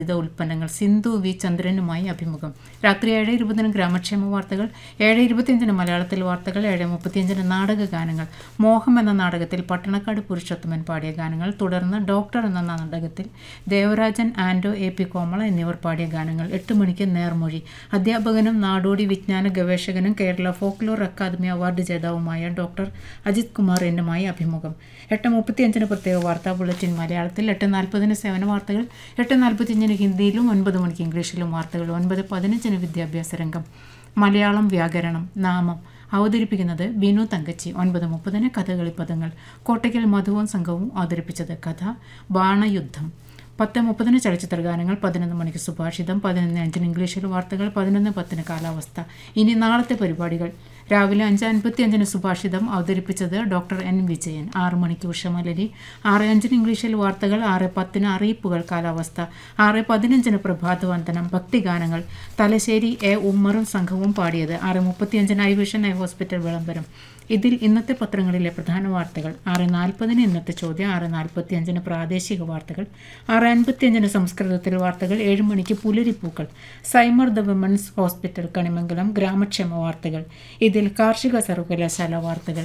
വിവിധ ഉൽപ്പന്നങ്ങൾ സിന്ധു വി ചന്ദ്രനുമായി അഭിമുഖം രാത്രി ഏഴ് ഇരുപതിന് ഗ്രാമക്ഷേമ വാർത്തകൾ ഏഴ് ഇരുപത്തിയഞ്ചിന് മലയാളത്തിൽ വാർത്തകൾ ഏഴ് മുപ്പത്തിയഞ്ചിന് നാടക ഗാനങ്ങൾ മോഹം എന്ന നാടകത്തിൽ പട്ടണക്കാട് പുരുഷോത്തമൻ പാടിയ ഗാനങ്ങൾ തുടർന്ന് ഡോക്ടർ എന്ന നാടകത്തിൽ ദേവരാജൻ ആൻഡോ എ പി കോമള എന്നിവർ പാടിയ ഗാനങ്ങൾ എട്ട് മണിക്ക് നേർമൊഴി അധ്യാപകനും നാടോടി വിജ്ഞാന ഗവേഷകനും കേരള ഫോക്ലോർ അക്കാദമി അവാർഡ് ജേതാവുമായ ഡോക്ടർ അജിത് കുമാർ എന്നുമായി അഭിമുഖം എട്ട് മുപ്പത്തിയഞ്ചിന് പ്രത്യേക വാർത്താ ബുള്ളറ്റിൻ മലയാളത്തിൽ എട്ട് നാൽപ്പതിന് സേവന വാർത്തകൾ എട്ട് നാൽപ്പത്തിയഞ്ചിന് ഹിന്ദിയിലും ഒൻപത് മണിക്ക് ഇംഗ്ലീഷിലും വാർത്തകൾ ഒൻപത് പതിനഞ്ചിന് വിദ്യാഭ്യാസ രംഗം മലയാളം വ്യാകരണം നാമം അവതരിപ്പിക്കുന്നത് ബിനു തങ്കച്ചി ഒൻപത് മുപ്പതിന് കഥകളി പദങ്ങൾ കോട്ടയ്ക്കൽ മധുവും സംഘവും അവതരിപ്പിച്ചത് കഥ ബാണയുദ്ധം പത്ത് മുപ്പതിന് ചലച്ചിത്ര ഗാനങ്ങൾ പതിനൊന്ന് മണിക്ക് സുഭാഷിതം പതിനൊന്ന് അഞ്ചിന് ഇംഗ്ലീഷിൽ വാർത്തകൾ പതിനൊന്ന് പത്തിന് കാലാവസ്ഥ ഇനി നാളത്തെ പരിപാടികൾ രാവിലെ അഞ്ച് അൻപത്തി അഞ്ചിന് സുഭാഷിതം അവതരിപ്പിച്ചത് ഡോക്ടർ എൻ വിജയൻ ആറ് മണിക്ക് ഉഷമലരി ആറ് അഞ്ചിന് ഇംഗ്ലീഷിൽ വാർത്തകൾ ആറ് പത്തിന് അറിയിപ്പുകൾ കാലാവസ്ഥ ആറ് പതിനഞ്ചിന് പ്രഭാതവന്ദനം ഭക്തിഗാനങ്ങൾ തലശ്ശേരി എ ഉമ്മറും സംഘവും പാടിയത് ആറ് മുപ്പത്തിയഞ്ചിന് ഐ വിഷൻ ഐ ഹോസ്പിറ്റൽ വിളംബരം ഇതിൽ ഇന്നത്തെ പത്രങ്ങളിലെ പ്രധാന വാർത്തകൾ ആറ് നാൽപ്പതിന് ഇന്നത്തെ ചോദ്യം ആറ് നാൽപ്പത്തിയഞ്ചിന് പ്രാദേശിക വാർത്തകൾ ആറ് അൻപത്തിയഞ്ചിന് സംസ്കൃതത്തിൽ വാർത്തകൾ ഏഴ് മണിക്ക് പുലരിപ്പൂക്കൾ സൈമർ ദ വിമൻസ് ഹോസ്പിറ്റൽ കണിമംഗലം ഗ്രാമക്ഷേമ വാർത്തകൾ ഇതിൽ കാർഷിക സർവകലാശാല വാർത്തകൾ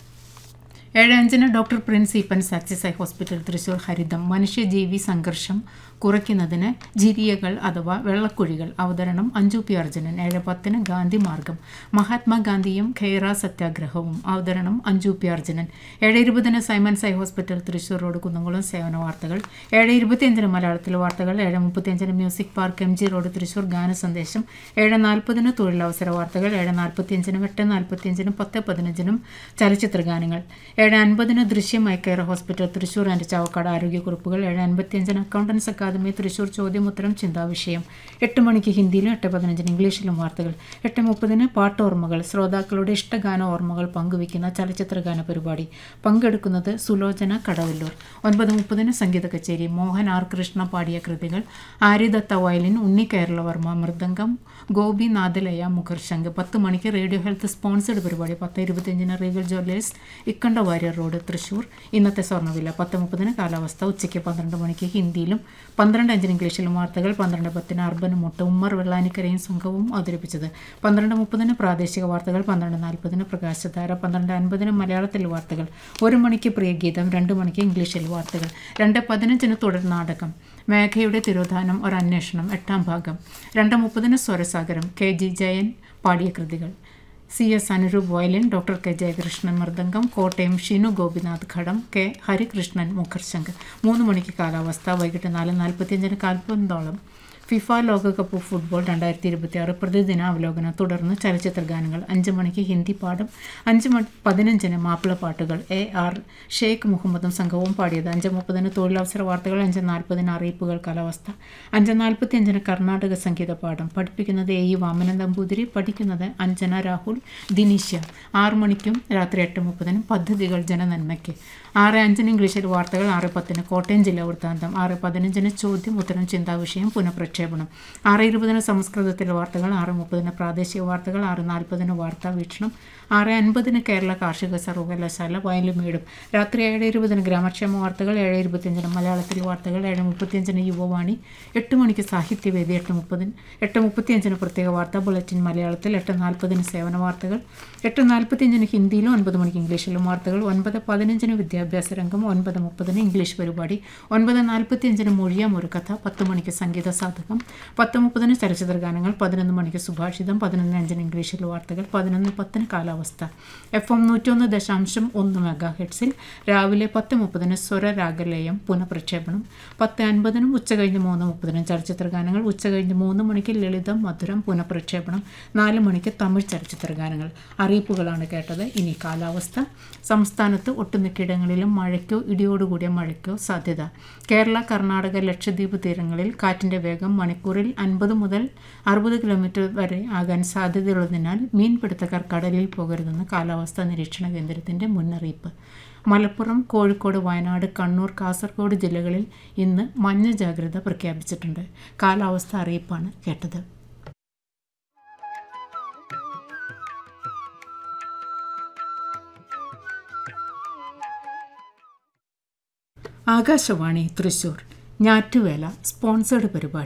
ഏഴ് അഞ്ചിന് ഡോക്ടർ പ്രിൻസ് ഈപ്പൻ സാക്സിസ് ഐ ഹോസ്പിറ്റൽ തൃശൂർ ഹരിതം മനുഷ്യജീവി സംഘർഷം കുറയ്ക്കുന്നതിന് ജിരിയകൾ അഥവാ വെള്ളക്കുഴികൾ അവതരണം അഞ്ജു പി അർജുനൻ ഏഴ് പത്തിന് ഗാന്ധി മാർഗം മഹാത്മാഗാന്ധിയും ഖൈറ സത്യാഗ്രഹവും അവതരണം അഞ്ജു പി അർജുനൻ ഏഴ് ഇരുപതിന് Simon's eye hospital Thrissur road Kunnamkulam സേവന വാർത്തകൾ ഏഴ് ഇരുപത്തിയഞ്ചിന് മലയാളത്തിൽ വാർത്തകൾ ഏഴ് മുപ്പത്തിയഞ്ചിന് music park M G road Thrissur ഗാന സന്ദേശം ഏഴ് നാൽപ്പതിന് തൊഴിലവസര വാർത്തകൾ ഏഴ് നാൽപ്പത്തിയഞ്ചിനും എട്ട് നാൽപ്പത്തിയഞ്ചിനും പത്ത് പതിനഞ്ചിനും ചലച്ചിത്ര ഗാനങ്ങൾ ഏഴ് അൻപതിന് ദൃശ്യമായി care hospital Thrissur and Chavakkad ആരോഗ്യക്കുറിപ്പുകൾ ഏഴ് അൻപത്തിയഞ്ചിന് അക്കൗണ്ടൻസ് അക്കാദമി തൃശൂർ ചോദ്യമുത്തരം ചിന്താവിഷയം എട്ട് മണിക്ക് ഹിന്ദിയിലും എട്ട് പതിനഞ്ചിന് ഇംഗ്ലീഷിലും വാർത്തകൾ എട്ട് മുപ്പതിന് പാട്ടോർമ്മകൾ ശ്രോതാക്കളുടെ ഇഷ്ടഗാന ഓർമ്മകൾ പങ്കുവയ്ക്കുന്ന ചലച്ചിത്ര ഗാന പരിപാടി പങ്കെടുക്കുന്നത് സുലോചന കടവല്ലൂർ ഒൻപത് മുപ്പതിന് സംഗീത കച്ചേരി മോഹൻ ആർ കൃഷ്ണ പാടിയ കൃതികൾ ആര്യദത്ത വയലിൻ ഉണ്ണി കേരളവർമ്മ മൃദംഗം ഗോപി നാദലയ മുഖർശങ്ക് പത്ത് മണിക്ക് റേഡിയോ ഹെൽത്ത് സ്പോൺസർഡ് പരിപാടി പത്ത് ഇരുപത്തിയഞ്ചിന് Regal jewellers Ikkanda Warrier road Thrissur ഇന്നത്തെ സ്വർണ്ണവില പത്ത് മുപ്പതിന് കാലാവസ്ഥ ഉച്ചയ്ക്ക് പന്ത്രണ്ട് മണിക്ക് ഹിന്ദിയിലും പന്ത്രണ്ട് അഞ്ചിന് ഇംഗ്ലീഷിലും വാർത്തകൾ പന്ത്രണ്ട് പത്തിന് അർബൻ മുട്ട ഉമ്മർ വെള്ളാനിക്കരയും സംഘവും അവതരിപ്പിച്ചത് പന്ത്രണ്ട് മുപ്പതിന് പ്രാദേശിക വാർത്തകൾ പന്ത്രണ്ട് നാൽപ്പതിന് പ്രകാശധാര പന്ത്രണ്ട് അൻപതിന് മലയാളത്തിൽ വാർത്തകൾ ഒരു മണിക്ക് പ്രിയഗീതം രണ്ട് മണിക്ക് ഇംഗ്ലീഷിൽ വാർത്തകൾ രണ്ട് പതിനഞ്ചിന് തുടർ നാടകം മേഘയുടെ തിരോധാനം ഒരു അന്വേഷണം എട്ടാം ഭാഗം രണ്ട് മുപ്പതിന് സ്വരസാഗരം കെ ജി ജയൻ പാടിയ കൃതികൾ C S Anuroop violin doctor K Jayakrishnan mridangam Kottayam Shinu Gopinath ghatam K Harikrishnan മുഖർശങ്ക് മൂന്ന് മണിക്ക് കാലാവസ്ഥ വൈകിട്ട് നാല് നാൽപ്പത്തിയഞ്ചിന് കാൽപന്തോളം ഫിഫ ലോകകപ്പ് ഫുട്ബോൾ രണ്ടായിരത്തി ഇരുപത്തി ആറ് പ്രതിദിന അവലോകനം തുടർന്ന് ചലച്ചിത്ര ഗാനങ്ങൾ അഞ്ച് മണിക്ക് ഹിന്ദി പാഠം അഞ്ച് മണി പതിനഞ്ചിന് മാപ്പിള പാട്ടുകൾ എ ആർ ഷെയ്ഖ് മുഹമ്മദും സംഘവും പാടിയത് അഞ്ച് മുപ്പതിന് തൊഴിലവസര വാർത്തകൾ അഞ്ച് നാൽപ്പതിന് അറിയിപ്പുകൾ കാലാവസ്ഥ അഞ്ച് നാൽപ്പത്തി അഞ്ചിന് കർണാടക സംഗീത പാഠം പഠിപ്പിക്കുന്നത് എ ഇ വാമനൻ നമ്പൂതിരി പഠിക്കുന്നത് അഞ്ജന രാഹുൽ ദിനീഷ്യ ആറ് മണിക്കും രാത്രി എട്ട് മുപ്പതിനും പദ്ധതികൾ ജനനന്മയ്ക്ക് ആറ് അഞ്ചിന് ഇംഗ്ലീഷിൽ വാർത്തകൾ ആറ് പത്തിന് കോട്ടയം ജില്ലാ വൃത്താന്തം ആറ് പതിനഞ്ചിന് ചോദ്യം ഉത്തരം ചിന്താവിഷയം പുനഃപ്രക്ഷേപണം ആറ് ഇരുപതിന് സംസ്കൃതത്തിലെ വാർത്തകൾ ആറ് മുപ്പതിന് പ്രാദേശിക വാർത്തകൾ ആറ് നാൽപ്പതിന് വാർത്താ വീക്ഷണം ആറ് അൻപതിന് കേരള കാർഷിക സർവകലാശാല വയലുമേടും രാത്രി ഏഴ് ഇരുപതിന് ഗ്രാമക്ഷേമ വാർത്തകൾ ഏഴ് ഇരുപത്തിയഞ്ചിന് മലയാളത്തിൽ വാർത്തകൾ ഏഴ് മുപ്പത്തിയഞ്ചിന് യുവവാണി എട്ട് മണിക്ക് സാഹിത്യവേദി എട്ട് മുപ്പതിന് എട്ട് മുപ്പത്തിയഞ്ചിന് പ്രത്യേക വാർത്താ ബുള്ളറ്റിൻ മലയാളത്തിൽ എട്ട് നാൽപ്പതിന് സേവന വാർത്തകൾ എട്ട് നാൽപ്പത്തിയഞ്ചിന് ഹിന്ദിയിലും ഒൻപത് മണിക്ക് ഇംഗ്ലീഷിലും വാർത്തകൾ ഒൻപത് പതിനഞ്ചിന് വിദ്യാഭ്യാസ രംഗം ഒൻപത് മുപ്പതിന് ഇംഗ്ലീഷ് പരിപാടി ഒൻപത് നാൽപ്പത്തിയഞ്ചിന് മൊഴിയാം ഒരു കഥ പത്ത് മണിക്ക് സംഗീത സാധകം പത്ത് മുപ്പതിന് ചലച്ചിത്ര ഗാനങ്ങൾ പതിനൊന്ന് മണിക്ക് സുഭാഷിതം പതിനൊന്ന് അഞ്ചിന് ഇംഗ്ലീഷിൽ വാർത്തകൾ പതിനൊന്ന് പത്തിന് കാലാവസ്ഥ എഫ് എം നൂറ്റൊന്ന് ദശാംശം ഒന്ന് മെഗാ ഹെഡ്സിൽ രാവിലെ പത്ത് മുപ്പതിന് സ്വരരാഗലയം പുനഃപ്രക്ഷേപണം പത്ത് അൻപതിനും ഉച്ച കഴിഞ്ഞ് മൂന്ന് മുപ്പതിനും ചലച്ചിത്ര ഗാനങ്ങൾ ഉച്ച കഴിഞ്ഞ് മൂന്ന് മണിക്ക് ലളിതം മധുരം പുനഃപ്രക്ഷേപണം നാല് മണിക്ക് തമിഴ് ചലച്ചിത്ര ഗാനങ്ങൾ അറിയിപ്പുകളാണ് കേട്ടത് ഇനി കാലാവസ്ഥ സംസ്ഥാനത്ത് ഒട്ടുമിക്കയിടങ്ങളിലും മഴയ്ക്കോ ഇടിയോടുകൂടിയ മഴയ്ക്കോ സാധ്യത കേരള കർണാടക ലക്ഷദ്വീപ് തീരങ്ങളിൽ കാറ്റിൻ്റെ വേഗം മണിക്കൂറിൽ അൻപത് മുതൽ അറുപത് കിലോമീറ്റർ വരെ ആകാൻ സാധ്യതയുള്ളതിനാൽ മീൻപിടുത്തക്കാർ കടലിൽ പോകരുതെന്ന് കാലാവസ്ഥാ നിരീക്ഷണ കേന്ദ്രത്തിൻ്റെ മുന്നറിയിപ്പ് മലപ്പുറം കോഴിക്കോട് വയനാട് കണ്ണൂർ കാസർഗോഡ് ജില്ലകളിൽ ഇന്ന് മഞ്ഞ ജാഗ്രത പ്രഖ്യാപിച്ചിട്ടുണ്ട് കാലാവസ്ഥ അറിയിപ്പാണ് കേട്ടത് ആകാശവാണി തൃശൂർ ഞാറ്റുവേല സ്പോൺസേഡ് പരിപാടി